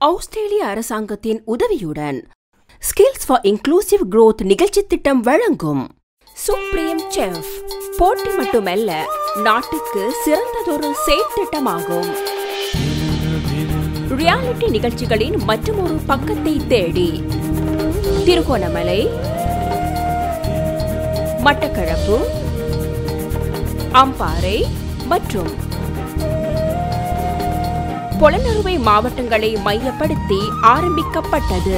ஆஸ்திரேலிய அரசாங்கத்தின் உதவியுடன் skills for inclusive growth நிகழ்ச்சி திட்டம் வழங்கும் சுப்ரீம் செஃப் போட்டி மட்டுமல்ல நாட்டுக்கு சிறந்ததொரு செயற்திட்டமாகும் ரியாலிட்டி நிகழ்ச்சிகளின் மற்றொரு பக்கத்தை தேடி திருகோணமலை மட்டக்களப்பு அம்பாறை மற்றும் பொலனறுவை மாவட்டங்களை மையப்படுத்தி ஆரம்பிக்கப்பட்டது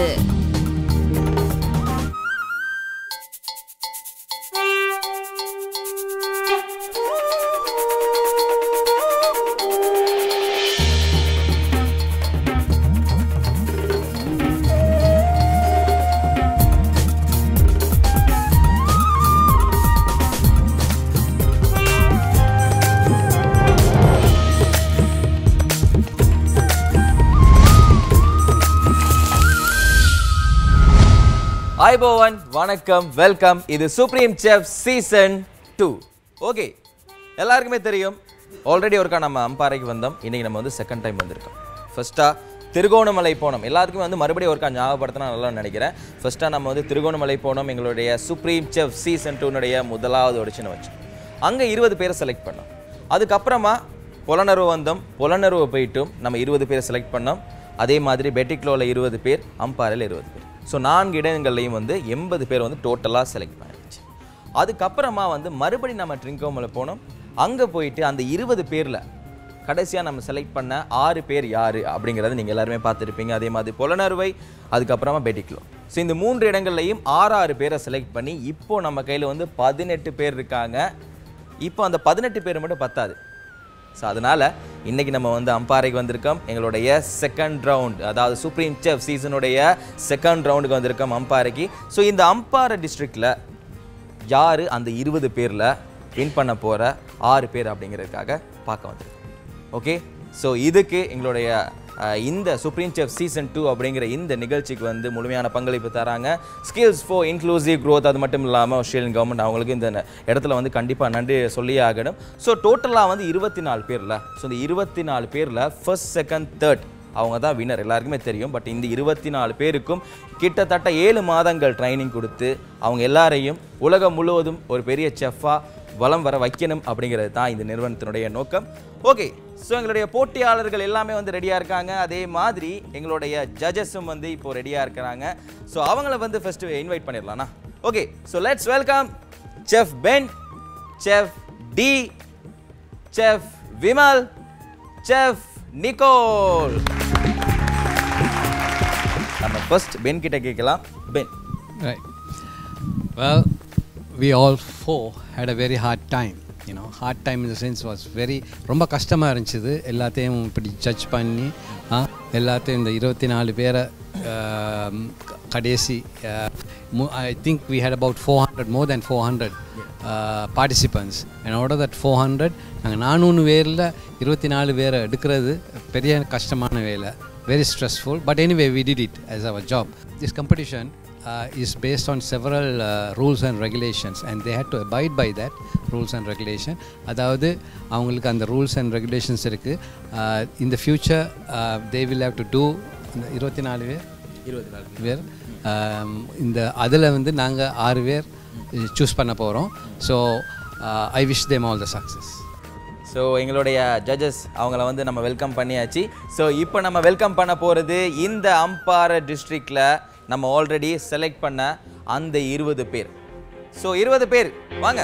ஐபோவன் வணக்கம் வெல்கம் இது Supreme Chef season two okay எல்லாருக்குமே தெரியும் ஆல்ரெடி ஒருக்கா நம்ம அம்பாறைக்கு வந்தோம் இன்னைக்கு நம்ம வந்து செகண்ட் டைம் வந்திருக்கோம் ஃபர்ஸ்ட்டாக திருகோணமலை போனோம் எல்லாத்துக்குமே வந்து மறுபடியும் ஒருக்கா ஞாபகப்படுத்தினா நல்லா நினைக்கிறேன் ஃபர்ஸ்ட்டாக நம்ம வந்து திருகோணமலை போனோம் எங்களுடைய சுப்ரீம் செஃப் சீசன் டூனுடைய முதலாவது ஒடிச்சுன்னு வச்சோம் அங்கே இருபது பேரை செலக்ட் பண்ணோம் அதுக்கப்புறமா புலனர்வு வந்தோம் புலனர்வு போயிட்டும் நம்ம இருபது பேரை செலக்ட் பண்ணோம் அதே மாதிரி பெட்டிக்லோவில் இருபது பேர் அம்பாறையில் இருபது பேர் ஸோ நான்கு இடங்கள்லையும் வந்து எண்பது பேர் வந்து டோட்டலாக செலக்ட் பண்ணிடுச்சு அதுக்கப்புறமா வந்து மறுபடியும் நம்ம ட்ரிங்கோமில் போனோம் அங்கே போயிட்டு அந்த இருபது பேரில் கடைசியாக நம்ம செலக்ட் பண்ண ஆறு பேர் யார் அப்படிங்கிறத நீங்கள் எல்லாருமே பார்த்துருப்பீங்க அதே மாதிரி புலனறுவை அதுக்கப்புறமா பெட்டிக்லோ ஸோ இந்த மூன்று இடங்கள்லையும் ஆறு ஆறு பேரை செலக்ட் பண்ணி இப்போ நம்ம கையில் வந்து பதினெட்டு பேர் இருக்காங்க இப்போ அந்த பதினெட்டு பேர் மட்டும் பத்தாது ஸோ அதனால் இன்றைக்கி நம்ம வந்து அம்பாறைக்கு வந்திருக்கோம் எங்களுடைய செகண்ட் ரவுண்ட் அதாவது சுப்ரீம் செஃப் சீசனுடைய செகண்ட் ரவுண்டுக்கு வந்திருக்கோம் அம்பாறைக்கு ஸோ இந்த அம்பாறை டிஸ்ட்ரிக்டில் யார் அந்த இருபது பேரில் வின் பண்ண போகிற ஆறு பேர் அப்படிங்கிறதுக்காக பார்க்க வந்திருக்கோம் ஓகே ஸோ இதுக்கு எங்களுடைய அஹ், இந்த சுப்ரீம் செஃப் சீசன் டூ அப்படிங்கிற இந்த நிகழ்ச்சிக்கு வந்து முழுமையான பங்களிப்பு தராங்க ஸ்கில்ஸ் ஃபார் இன்க்ளூசிவ் growth அது மட்டும் இல்லாமல் ஆஸ்திரேலியன் கவர்மெண்ட் அவங்களுக்கு இந்த ந- இடத்துல வந்து கண்டிப்பாக நன்றி சொல்லியே ஆகணும் ஸோ டோட்டலாக வந்து இருபத்தி நாலு பேரில் ஸோ இந்த இருபத்தி நாலு பேரில் ஃபர்ஸ்ட் செகண்ட் தேர்ட் அவங்க தான் வின்னர் எல்லாருக்குமே தெரியும் பட் இந்த இருபத்தி நாலு பேருக்கும் கிட்டத்தட்ட ஏழு மாதங்கள் ட்ரைனிங் கொடுத்து அவங்க எல்லாரையும் உலகம் முழுவதும் ஒரு பெரிய செஃப்பாக வலம் வர வைக்கணும் அப்படிங்கிறது தான் இந்த நிறுவனத்தினுடைய நோக்கம் ஓகே ஸோ எங்களுடைய போட்டியாளர்கள் எல்லாமே வந்து ரெடியாக இருக்காங்க அதே மாதிரி எங்களுடைய ஜட்ஜஸும் வந்து இப்போ ரெடியாக இருக்கிறாங்க ஸோ அவங்கள வந்து ஃபஸ்ட்டு இன்வைட் பண்ணிடலாம்னா okay so let's welcome chef Ben chef D chef Vimal chef Nicole நம்ம ஃபர்ஸ்ட் பென் கிட்ட கேட்கலாம் Ben Right. Well, we all four had a very hard time. You know, hard time in the sense was very ரொம்ப கஷ்டமாக இருந்துச்சு எல்லாத்தையும் இப்படி judge பண்ணி ஆ, எல்லாத்தையும் இந்த இருபத்தி நாலு பேரை ஆம், க- கடைசி I think we had about four hundred more than four hundred participants and out that four hundred நாங்கள் நானூறு பேரில் இருபத்தி நாலு பேரை எடுக்கிறது பெரிய கஷ்டமான வேலை very stressful but anyway we did it as our job this competition uh, is based on several uh, rules and regulations and they had to abide by that rules and regulation அதாவது அவங்களுக்கு அந்த rules and regulations இருக்குது in the future uh, they will have to do இந்த இருபத்தி நாலு பேர் இருபத்தி நாலு பேர் um, இந்த அதில் வந்து நாங்கள் ஆறு பேர் சூஸ் பண்ண போகிறோம் so I wish them all the success so எங்களுடைய ஜட்ஜஸ் அவங்கள வந்து நம்ம வெல்கம் பண்ணியாச்சு ஸோ இப்போ நம்ம வெல்கம் பண்ண போகிறது இந்த அம்பாறை டிஸ்ட்ரிக்டில் நம்ம ஆல்ரெடி செலக்ட் பண்ண அந்த இருபது பேர் ஸோ இருபது பேர் வாங்க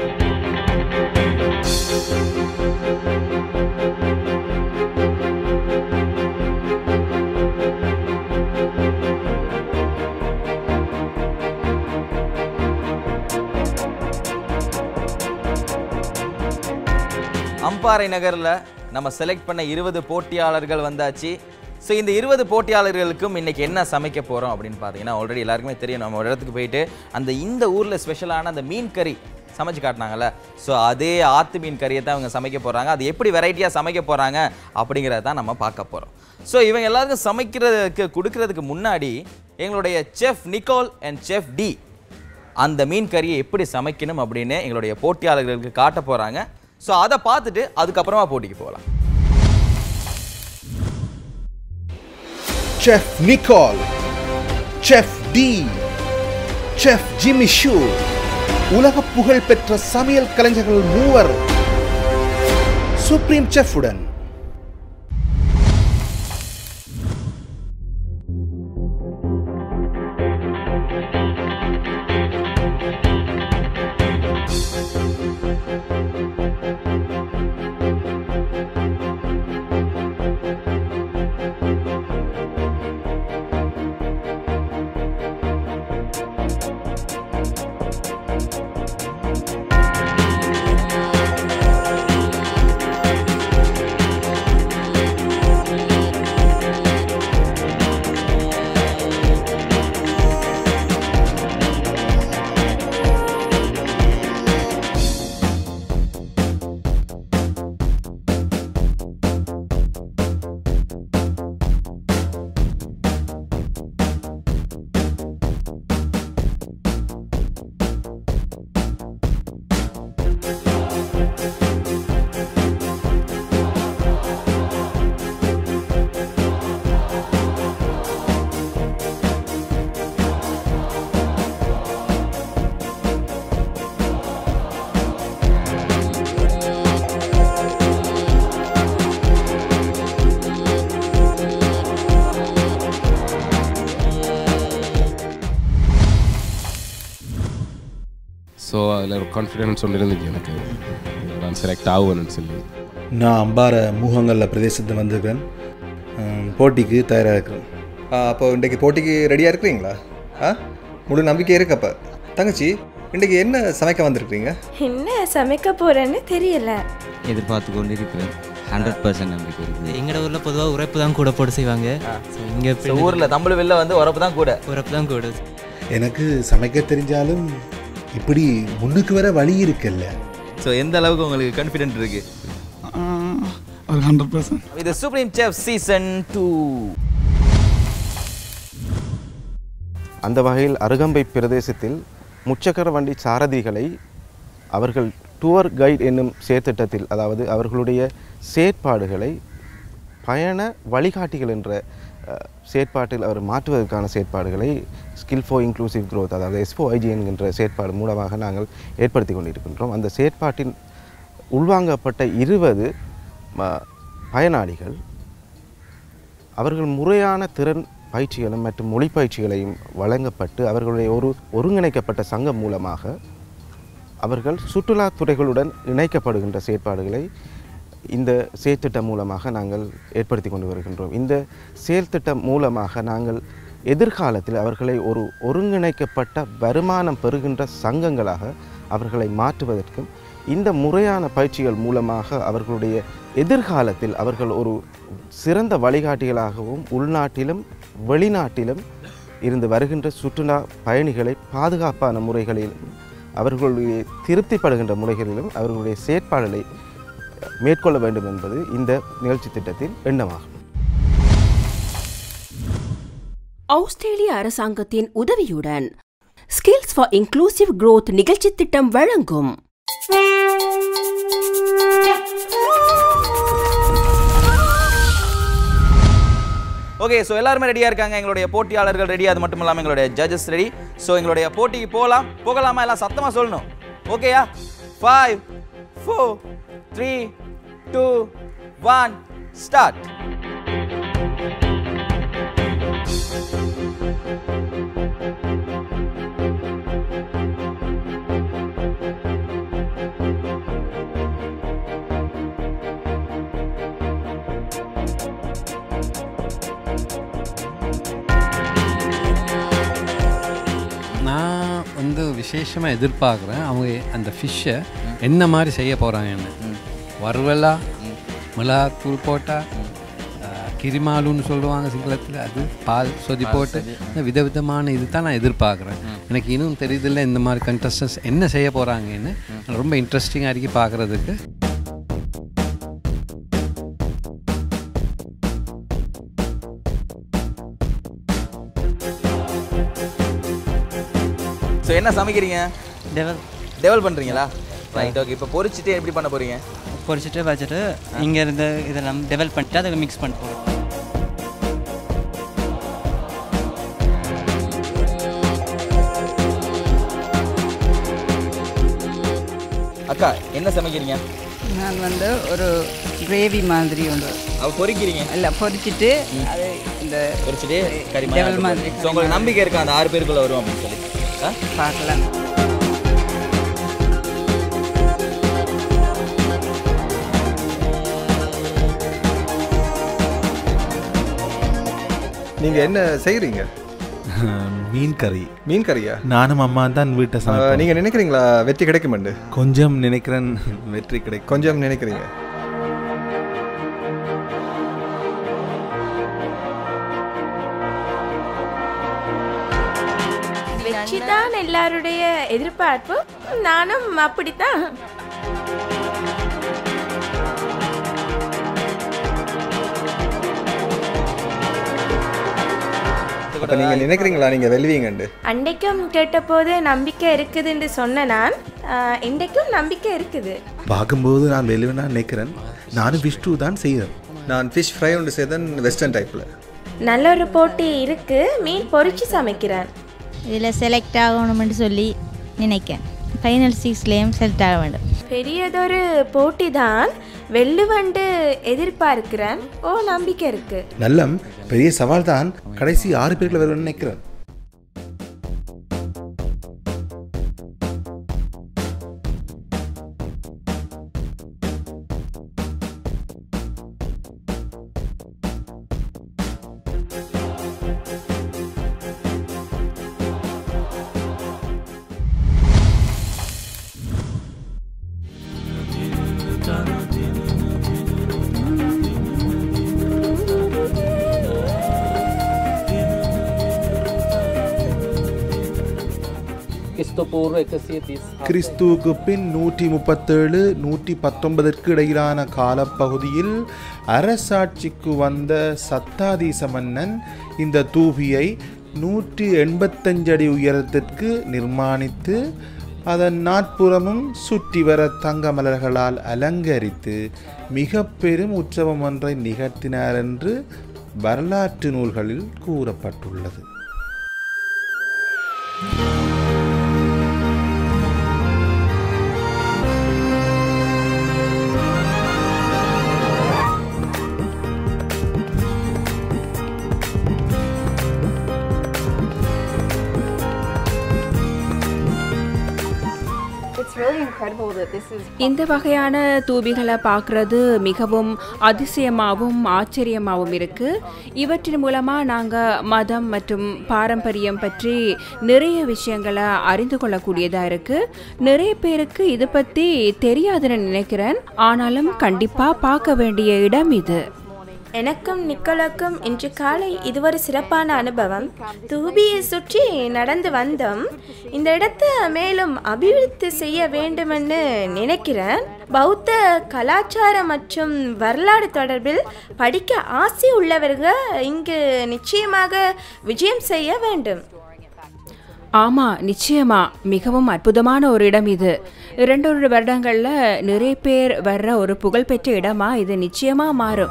அம்பாறை நகரில் நம்ம செலக்ட் பண்ண இருபது போட்டியாளர்கள் வந்தாச்சு ஸோ இந்த இருபது போட்டியாளர்களுக்கும் இன்னைக்கு என்ன சமைக்க போகிறோம் அப்படின்னு பார்த்தீங்கன்னா ஆல்ரெடி எல்லாருக்குமே தெரியும் நம்ம ஒரு இடத்துக்கு போயிட்டு அந்த இந்த ஊரில் ஸ்பெஷலான அந்த மீன் கறி சமைச்சு காட்டினாங்கல்ல ஸோ அதே ஆத்து மீன் கறியை தான் இவங்க சமைக்க போகிறாங்க அது எப்படி வெரைட்டியாக சமைக்க போகிறாங்க அப்படிங்கிறத தான் நம்ம பார்க்க போகிறோம் ஸோ இவங்க எல்லாருக்கும் சமைக்கிறதுக்கு கொடுக்கறதுக்கு முன்னாடி எங்களுடைய chef Nicole and chef D அந்த மீன் கறியை எப்படி சமைக்கணும் அப்படின்னு எங்களுடைய போட்டியாளர்களுக்கு காட்ட போகிறாங்க ஸோ அதை பார்த்துட்டு அதுக்கப்புறமா போட்டிக்கு போகலாம் chef Nicole chef D chef Jimmy Shu உலக புகழ் பெற்ற சமையல் கலைஞர்கள் மூவர் சுப்ரீம் செஃப்புடன் ஸோ அதில் ஒரு கான்ஃபிடென்ஸ் ஒன்று இருந்துச்சு எனக்கு நான் செலக்ட் ஆகுவேன்னு சொல்லி நான் அம்பார மூகங்கல்ல பிரதேசத்தில் வந்திருக்கேன் உம், போட்டிக்கு தயாராக இருக்கிறேன் அப்போ இன்றைக்கு போட்டிக்கு ரெடியாக இருக்கிறீங்களா ஆ முழு நம்பிக்கை இருக்கு அப்போ தங்கச்சி இன்றைக்கு என்ன சமைக்க வந்திருக்கிறீங்க என்ன சமைக்க போறேன்னு தெரியல எதிர்பார்த்து கொண்டு இருக்கிறேன் ஹண்ட்ரட் பர்சன்ட் நம்பிக்கை இருக்குது எங்களோட ஊரில் பொதுவாக உரைப்பு தான் கூட போட்டு செய்வாங்க ஸோ இங்கே So, ஊர்ல தமிழ் வெளில வந்து உரப்பு தான் கூட உரைப்பு தான் கூட எனக்கு சமைக்க தெரிஞ்சாலும் இப்படி முன்னுக்கு வர வழி இருக்குல்ல ஸோ எந்த அளவுக்கு உங்களுக்கு கான்ஃபிடென்ட் இருக்கு ஒரு ஹண்ட்ரட் பர்சன்ட் இது சுப்ரீம் செஃப் சீசன் டூ அந்த வகையில் அருகம்பை பிரதேசத்தில் முச்சக்கர வண்டி சாரதிகளை அவர்கள் டூர் கைட் என்னும் செயற்திட்டத்தில் அதாவது அவர்களுடைய செயற்பாடுகளை பயண வழிகாட்டிகள் என்ற அஹ், செயற்பாட்டில் அவர் மாற்றுவதற்கான செயற்பாடுகளை ஸ்கில் ஃபார் இன்க்ளூசிவ் growth அதாவது எஸ்போ ஐஜி என்கின்ற செயற்பாடு மூலமாக நாங்கள் ஏற்படுத்தி கொண்டிருக்கின்றோம் அந்த செயற்பாட்டின் உள்வாங்கப்பட்ட இருபது ம- பயனாளிகள் அவர்கள் முறையான திறன் பயிற்சிகளும் மற்றும் மொழி பயிற்சிகளையும் வழங்கப்பட்டு அவர்களுடைய ஒரு ஒருங்கிணைக்கப்பட்ட சங்கம் மூலமாக அவர்கள் சுற்றுலாத் துறைகளுடன் இணைக்கப்படுகின்ற செயற்பாடுகளை இந்த செயற்திட்டம் மூலமாக நாங்கள் ஏற்படுத்தி கொண்டு வருகின்றோம் இந்த செயல்திட்டம் மூலமாக நாங்கள் எதிர்காலத்தில் அவர்களை ஒரு ஒருங்கிணைக்கப்பட்ட வருமானம் பெறுகின்ற சங்கங்களாக அவர்களை மாற்றுவதற்கும் இந்த முறையான பயிற்சிகள் மூலமாக அவர்களுடைய எதிர்காலத்தில் அவர்கள் ஒரு சிறந்த வழிகாட்டிகளாகவும் உள்நாட்டிலும் வெளிநாட்டிலும் இருந்து வருகின்ற சுற்றுலா பயணிகளை பாதுகாப்பான முறைகளிலும் அவர்களுடைய திருப்திப்படுகின்ற முறைகளிலும் அவர்களுடைய செயற்பாடுகளை மேற்கொள்ள வேண்டும் என்பது இந்த நிகழ்ச்சி திட்டத்தின் எண்ணமாகும் ஆஸ்திரேலிய அரசாங்கத்தின் உதவியுடன் ஸ்கில்ஸ் ஃபார் இன்க்ளூசிவ் growth நிகழ்ச்சி திட்டம் வழங்கும் ஓகே ஸோ எல்லாருமே ரெடியாக இருக்காங்க எங்களுடைய போட்டியாளர்கள் ரெடி அது மட்டும் இல்லாமல் எங்களுடைய ஜட்ஜஸ் ரெடி ஸோ எங்களுடைய போட்டிக்கு போகலாம் போகலாமா எல்லாம் சத்தமாக சொல்லணும் ஓகேயா five four three two one start நான் வந்து விசேஷமாக எதிர்பார்க்குறேன் அவங்க அந்த ஃபிஷ்ஷை என்ன மாதிரி செய்ய போகிறாங்கன்னு வறுவலா மிளகாத்தூள் போட்டா அஹ், கிரிமாலுன்னு சொல்லுவாங்க சிங்களத்தில் அது பால் சொதி போட்டு இந்த விதவிதமான இது தான் நான் எதிர்பார்க்குறேன் எனக்கு இன்னும் தெரியுதில்ல இந்த மாதிரி கண்டஸ்டன்ஸ் என்ன செய்ய போகிறாங்கன்னு ரொம்ப இன்ட்ரெஸ்டிங்காக இருக்கு பார்க்குறதுக்கு ஸோ என்ன சமைக்கிறீங்க டெவல் டெவல் பண்ணுறீங்களா ரைட் ஓகே இப்போ பொரிச்சிட்டு எப்படி பண்ண போகிறீங்க பொரிச்சிட்டு வச்சுட்டு இங்கே இருந்து இதெல்லாம் டெவலப் பண்ணிட்டு அதை மிக்ஸ் பண்ண போகிறோம் அக்கா என்ன சமைக்கிறீங்க நான் வந்து ஒரு கிரேவி மாதிரி ஒன்று அவ பொரிக்கிறீங்க இல்லை பொரிச்சிட்டு அது இந்த பொரிச்சிட்டு கறி டெவல் மாதிரி ஸோ உங்களுக்கு நம்பிக்கை இருக்கா அந்த ஆறு பேருக்குள்ள வரும் அப்படின்னு சொல்லி ஆ? பார்க்கலாம் நீங்கள் என்ன செய்கிறீங்க மீன் கறி மீன் கறியா நானும் அம்மா தான் வீட்டை சமைப்போம். நீங்கள் நினைக்கிறீங்களா வெற்றி கிடைக்குமெண்டு கொஞ்சம் நினைக்கிறேன் வெற்றி கிடைக்கும் கொஞ்சம் நினைக்கிறீங்க வெற்றி தான் எல்லாருடைய எதிர்பார்ப்பு நானும் அப்படித்தான் அப்போ நீங்கள் நினைக்கிறீங்களா நீங்கள் வெல்வீங்கண்டு அன்றைக்கும் கேட்டபோது நம்பிக்கை இருக்குதுன்னு சொன்ன நான் ஆஹ், இன்றைக்கும் நம்பிக்கை இருக்குது பார்க்கும்போது நான் வெளிவனா நினைக்கிறேன் நானும் விஷ்ணு தான் செய்கிறேன் நான் ஃபிஷ் ஃப்ரை ஒன்று செய்தேன் வெஸ்டர்ன் டைப்பில் நல்ல ஒரு போட்டி இருக்கு மீன் பொரிச்சு சமைக்கிறேன் இதில் செலக்ட் ஆகணும்னு சொல்லி நினைக்கிறேன் ஃபைனல் சிக்ஸ்லேயும் செலக்ட் ஆக வேண்டும் பெரியதொரு போட்டி தான் வெள்ளுவண்டு எதிர்பார்க்கிறேன் ஓ நம்பிக்கை இருக்கு நல்லம் பெரிய சவால் தான் கடைசி ஆறு பேர்ல வருவேன்னு நினைக்கிறேன் கிறிஸ்துவுக்கு பின் நூற்றி முப்பத்தேழு நூற்றி பத்தொன்பதற்கு இடையிலான காலப்பகுதியில் அரசாட்சிக்கு வந்த சத்தாதீச மன்னன் இந்த தூபியை நூற்றி எண்பத்தஞ்சு அடி உயரத்திற்கு நிர்மாணித்து அதன் நாட்புறமும் சுற்றி வர தங்க மலர்களால் அலங்கரித்து மிக பெரும் உற்சவம் ஒன்றை நிகழ்த்தினார் என்று வரலாற்று நூல்களில் கூறப்பட்டுள்ளது இந்த வகையான தூபிகளை பார்க்கறது மிகவும் அதிசயமாகவும் ஆச்சரியமாகவும் இருக்கு இவற்றின் மூலமா நாங்க மதம் மற்றும் பாரம்பரியம் பற்றி நிறைய விஷயங்களை அறிந்து கொள்ளக்கூடியதா இருக்கு நிறைய பேருக்கு இது பத்தி தெரியாதுன்னு நினைக்கிறேன் ஆனாலும் கண்டிப்பா பார்க்க வேண்டிய இடம் இது எனக்கும் நிக்கோலுக்கும் இன்று காலை இது ஒரு சிறப்பான அனுபவம் தூபியை சுற்றி நடந்து வந்தோம் இந்த இடத்தை மேலும் அபிவிருத்தி செய்ய வேண்டுமென்னு நினைக்கிறேன் பௌத்த கலாச்சாரம் மற்றும் வரலாறு தொடர்பில் படிக்க ஆசை உள்ளவர்கள் இங்கு நிச்சயமாக விஜயம் செய்ய வேண்டும் ஆமா நிச்சயமா மிகவும் அற்புதமான ஒரு இடம் இது இரண்டொரு வருடங்கள்ல நிறைய பேர் வர்ற ஒரு புகழ்பெற்ற இடமா இது நிச்சயமா மாறும்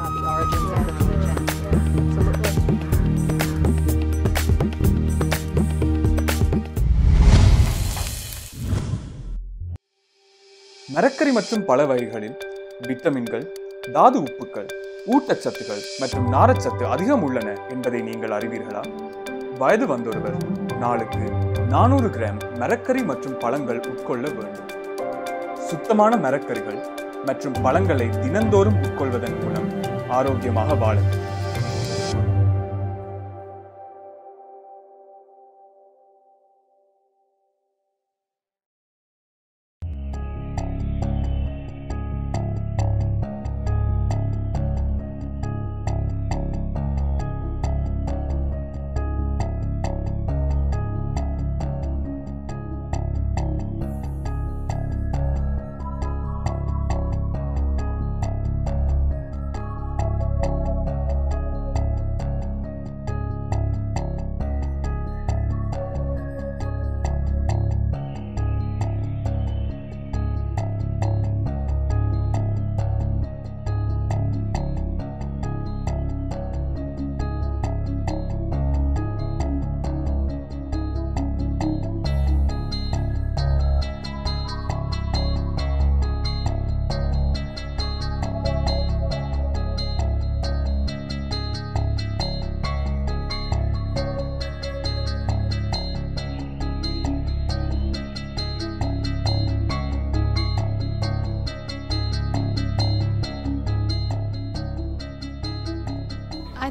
மரக்கறி மற்றும் பல வகைகளில் விட்டமின்கள் தாது உப்புக்கள் ஊட்டச்சத்துக்கள் மற்றும் நாரச்சத்து அதிகம் உள்ளன என்பதை நீங்கள் அறிவீர்களா வயது வந்தொருவர் நாளுக்கு நானூறு கிராம் மரக்கறி மற்றும் பழங்கள் உட்கொள்ள வேண்டும் சுத்தமான மரக்கறிகள் மற்றும் பழங்களை தினந்தோறும் உட்கொள்வதன் மூலம் ஆரோக்கியமாக வாழுங்கள்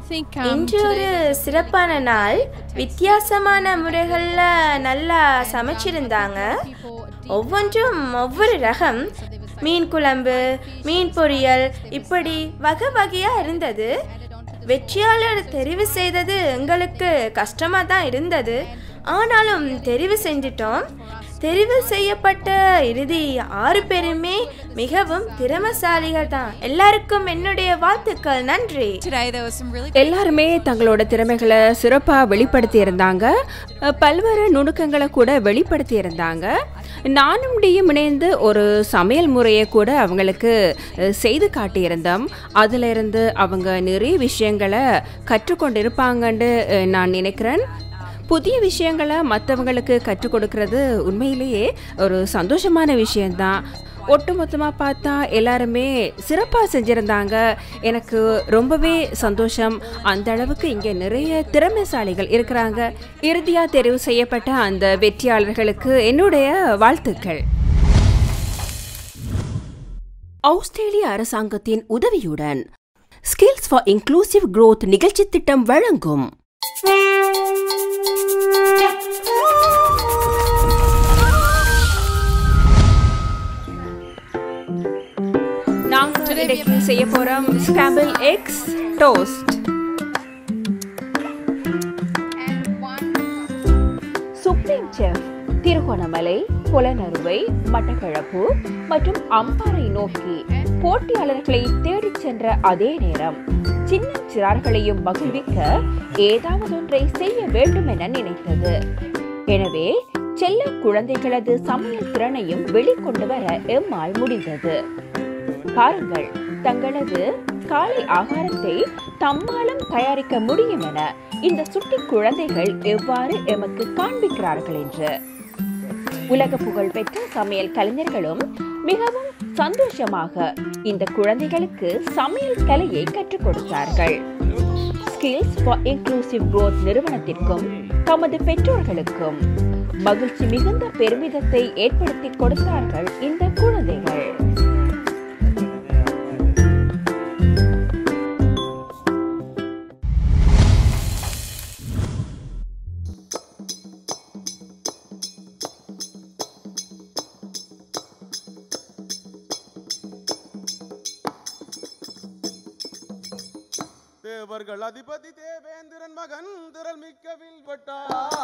இன்று ஒரு சிறப்பான நாள் வித்தியாசமான முறைகளில் நல்லா சமைச்சிருந்தாங்க ஒவ்வொன்றும் ஒவ்வொரு ரகம் மீன் குழம்பு மீன் பொரியல் இப்படி வகை வகையாக இருந்தது வெற்றியாளர் தெரிவு செய்தது எங்களுக்கு கஷ்டமாக தான் இருந்தது ஆனாலும் தெரிவு செஞ்சிட்டோம் தெரிவு செய்யப்பட்ட இறுதி ஆறு பேருமே மிகவும் திறமசாலிகள் தான் எல்லாருக்கும் என்னுடைய வாழ்த்துக்கள் நன்றி எல்லாருமே தங்களோட திறமைகளை சிறப்பாக வெளிப்படுத்தி இருந்தாங்க அஹ், பல்வேறு நுணுக்கங்களை கூட வெளிப்படுத்தி இருந்தாங்க நானும் டியும் இணைந்து ஒரு சமையல் முறையை கூட அவங்களுக்கு அஹ், செய்து காட்டியிருந்தோம் அதில் இருந்து அவங்க நிறைய விஷயங்களை கற்றுக்கொண்டிருப்பாங்கன்னு அஹ், நான் நினைக்கிறேன் புதிய விஷயங்களை மற்றவங்களுக்கு கற்றுக் கொடுக்கறது உண்மையிலேயே ஒரு சந்தோஷமான விஷயம்தான் ஒட்டுமொத்தமாக பார்த்தா எல்லாருமே சிறப்பாக செஞ்சுருந்தாங்க எனக்கு ரொம்பவே சந்தோஷம் அந்த அளவுக்கு இங்கே நிறைய திறமைசாலிகள் இருக்கிறாங்க இறுதியாக தெரிவு செய்யப்பட்ட அந்த வெற்றியாளர்களுக்கு என்னுடைய வாழ்த்துக்கள் ஆஸ்திரேலிய அரசாங்கத்தின் உதவியுடன் ஸ்கில்ஸ் ஃபார் இன்க்ளூசிவ் growth நிகழ்ச்சி திட்டம் வழங்கும் நாங்க இன்னைக்கு செய்ய போறோம் scramble eggs toast Supreme Chef Trincomalee Polonnaruwa Batticaloa மற்றும் அம்பாறை நோக்கி போட்டியாளர்களை தேடிச் சென்ற அதே நேரம் சின்ன சிறார்களையும் மகிழ்விக்க ஏதாவது ஒன்றை செய்ய வேண்டும் என நினைத்தது எனவே செல்ல குழந்தைகளது சமையல் திறனையும் வெளிக்கொண்டு வர எம்மால் முடிந்தது பாருங்கள் தங்களது காலை ஆகாரத்தை தம்மாலும் தயாரிக்க முடியும் என இந்த சுட்டி குழந்தைகள் எவ்வாறு எமக்கு காண்பிக்கிறார்கள் என்று உலக புகழ் பெற்ற சமையல் கலைஞர்களும் மிகவும் சந்தோஷமாக இந்த குழந்தைகளுக்கு சமையல் கலையை கற்றுக் கொடுத்தார்கள் ஸ்கில்ஸ் ஃபார் இன்க்ளூசிவ் growth நிறுவனத்திற்கும் தமது பெற்றோர்களுக்கும் மகிழ்ச்சி மிகுந்த பெருமிதத்தை ஏற்படுத்தி கொடுத்தார்கள் இந்த குழந்தைகள் தேவர்கள் அதிபதி தேவேந்திரன் மகன் திரள் மிக்க வில்வட்டா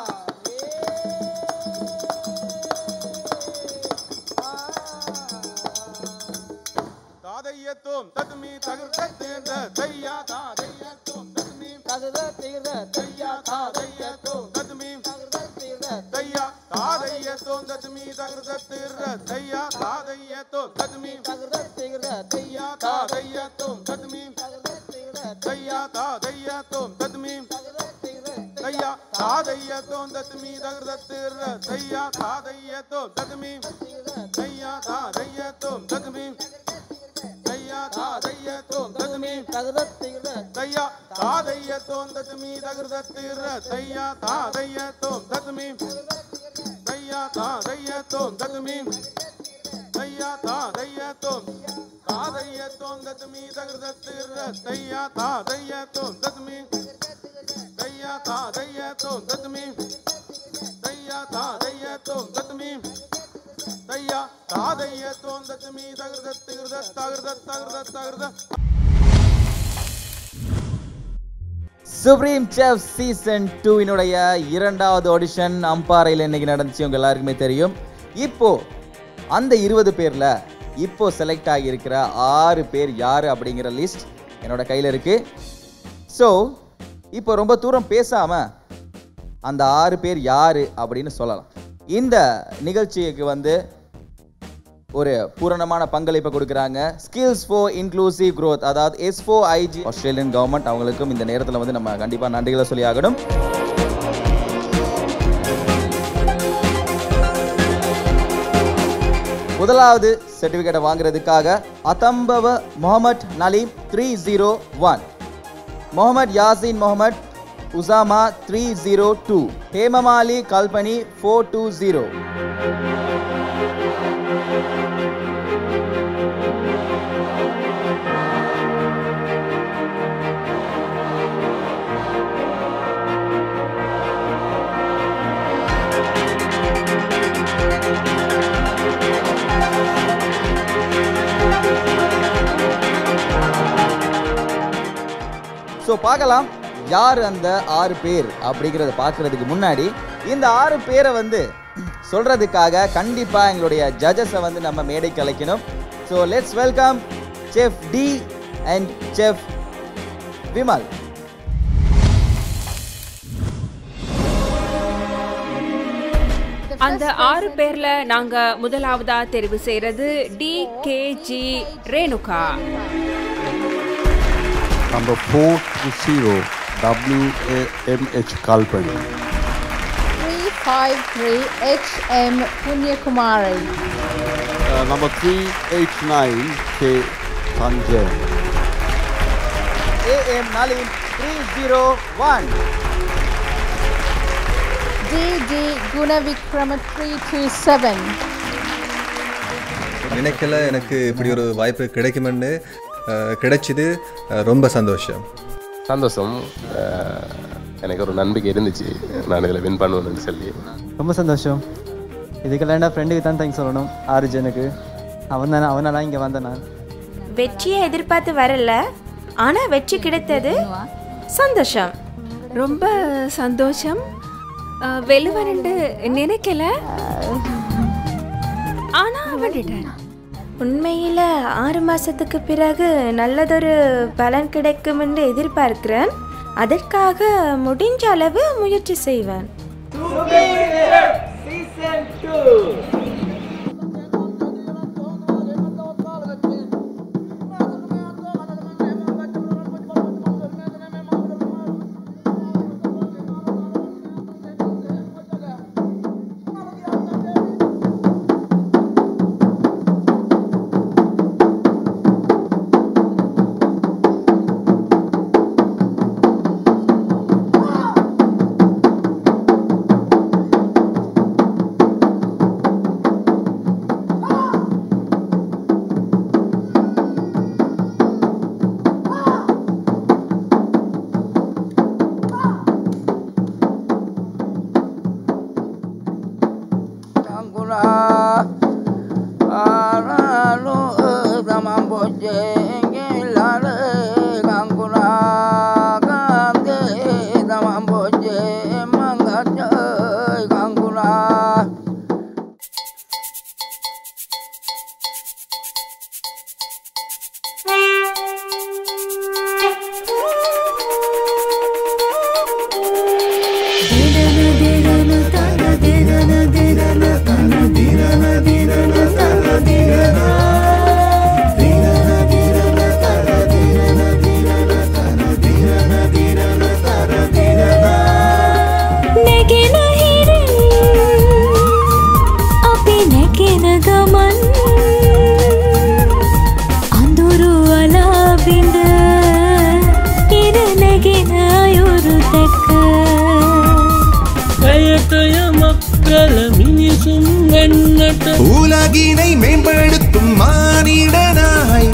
தாதையத்தோம் ததுமி தகுந்த தேர்ந்த தையா தாதையத்தோம் ததுமி தகுத தீர்ந்த தையா தாதையத்தோம் ததுமி தகுத தீர்ந்த தையா தாதையத்தோம் ததுமி தகுத தீர்ந்த தையா தாதையத்தோம் ததுமி தகுத தீர்ந்த தையா தாதையத்தோம் ததுமி தகுத தீர்ந்த தையா தாதையத்தோம் ததுமி தையா தாதையத்தோம் ததுமி தகுத தீர்ந்த தையா தாதையத்தோம் ததுமி தையா தாதையத்தோம் ததுமி தையா தாதையத்தோம் ததுமி தகுத தீர்ந்த தையா தாதையத்தோம் ததுமி தகுத தீர்ந்த தையா தாதையத்தோம் ததுமி தையா தாதையத்தோம் ததுமி தையா தாதையத்தோம் தாதையத்தோம் ததுமி தகுத தீர்ந்த தையா தாதையத்தோம் ததுமி தையா தாதையத்தோம் ததுமி தையா தாதையத்தோம் ததுமி தையா தாதையத்தோம் ததுமி தகுத தீர்ந்த தகுத தகுத தகுத சுப்ரீம் செஃப் சீசன் டூவினுடைய இரண்டாவது ஆடிஷன் அம்பாறையில் இன்னைக்கு நடந்துச்சு உங்க எல்லாருக்குமே தெரியும் இப்போ அந்த இருபது பேர்ல இப்போ செலக்ட் ஆகியிருக்கிற ஆறு பேர் யாரு அப்படிங்கிற லிஸ்ட் என்னோட கையில் இருக்கு ஸோ இப்போ ரொம்ப தூரம் பேசாம அந்த ஆறு பேர் யாரு அப்படின்னு சொல்லலாம் இந்த நிகழ்ச்சிக்கு வந்து ஒரு பூரணமான பங்களிப்பை கொடுக்குறாங்க ஸ்கில்ஸ் ஃபோ இன்க்ளூசிவ் growth அதாவது S four IG Australian government அவங்களுக்கும் இந்த நேரத்தில் வந்து நம்ம கண்டிப்பாக நன்றிகளை சொல்லி ஆகணும் முதலாவது சர்டிஃபிகேட்டை வாங்குறதுக்காக அதம்பவ Mohamed Naleem three zero one Mohammed Yasin Mohammed Usama three zero two Hemamali Kalpani four two zero so பார்க்கலாம் யார் அந்த ஆறு பேர் அப்படிங்கிறத பார்க்கறதுக்கு முன்னாடி இந்த ஆறு பேரை வந்து சொல்றதுக்காக கண்டிப்பாக எங்களுடைய ஜட்ஜஸை வந்து நம்ம மேடைக்கு அழைக்கணும் so let's welcome chef D and chef Vimal அந்த ஆறு பேர்ல நாங்க முதலாவதா தெரிவு செய்யறது D K G Renuka Number 430, WAMH Kalpan. 353 HM Punyakumari. Uh, number 389, K. Sanjay. AM Nalin three zero one DD Gunavikrama 327. நினைக்கல எனக்கு இப்படி ஒரு வாய்ப்பு கிடைக்குமென்னு அஹ், கிடைச்சிது அஹ், ரொம்ப சந்தோஷம் சந்தோஷம் அஹ், எனக்கு ஒரு நம்பிக்கை இருந்துச்சு நான் இதில் வின் பண்ணுவேன்னு சொல்லி ரொம்ப சந்தோஷம் இதுக்கெல்லாம் ஃப்ரெண்டுக்கு தான் தேங்க்ஸ் சொல்லணும் ஆரிஜனுக்கு அவன் தானே அவனால இங்கே வந்தேன் நான் வெற்றியை எதிர்பார்த்து வரல ஆனா வெற்றி கிடைத்தது சந்தோஷம் ரொம்ப சந்தோஷம் அஹ், வெல்லுவனுண்டு நினைக்கல ஆனா வந்துட்டேன் உண்மையில ஆறு மாசத்துக்கு பிறகு நல்லதொரு பலன் கிடைக்கும் என்று எதிர்பார்க்கிறேன் அதற்காக முடிஞ்ச அளவு முயற்சி செய்வேன் නැගෙන හිරෙන් අපි නැගෙන ගමන් අඳුරු අලාබිඳ ඉර නැගෙන අයුරු දැක கயத்தய மக்கள மினிசும் வெண்ணட்ட உலகினை மேம்படுத்தும் மானிடனாய்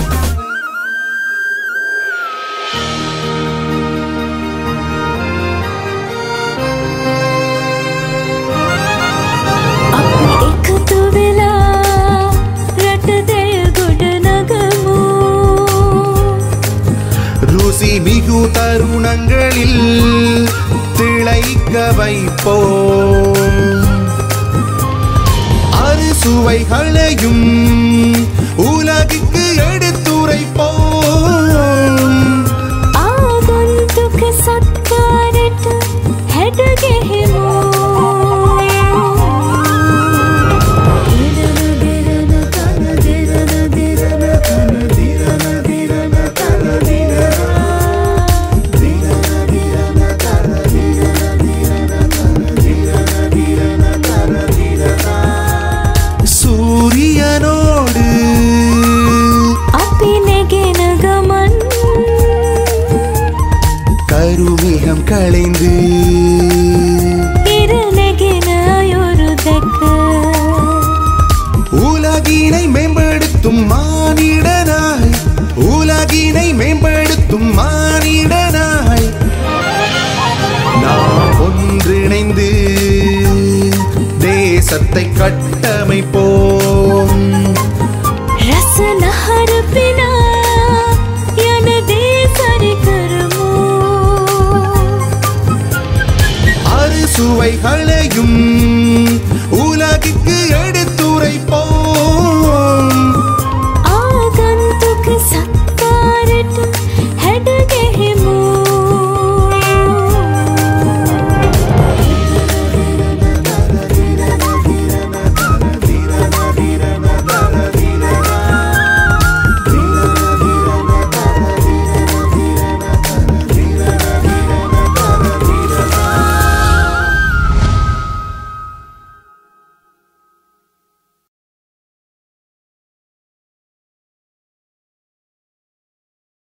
එකතු වෙලා රට දෙය ගොඩ නගමු ருசி மிகு தருணங்களில் திளைக்க வைப்போம் அறுசுவைகளையும் உலகுக்கு எடுத்துரைப்போம் ආගන්තුක සත්කාරට හැඩගෙහෙමු சூரியனோடு අපි නැගෙන ගමන් கருமேகம் களைந்து ඉර නැගෙන අයුරු දැක உலகினை மேம்படுத்தும் மானிடனாய் உலகினை மேம்படுத்தும் மானிடனாய் நாம் ஒன்றிணைந்து தேசத்தை கட்டமைப்போம் රස නහර පිනා යන දේ සරි කරමු சுவைகளையும் உலகிற்கு எடுத்து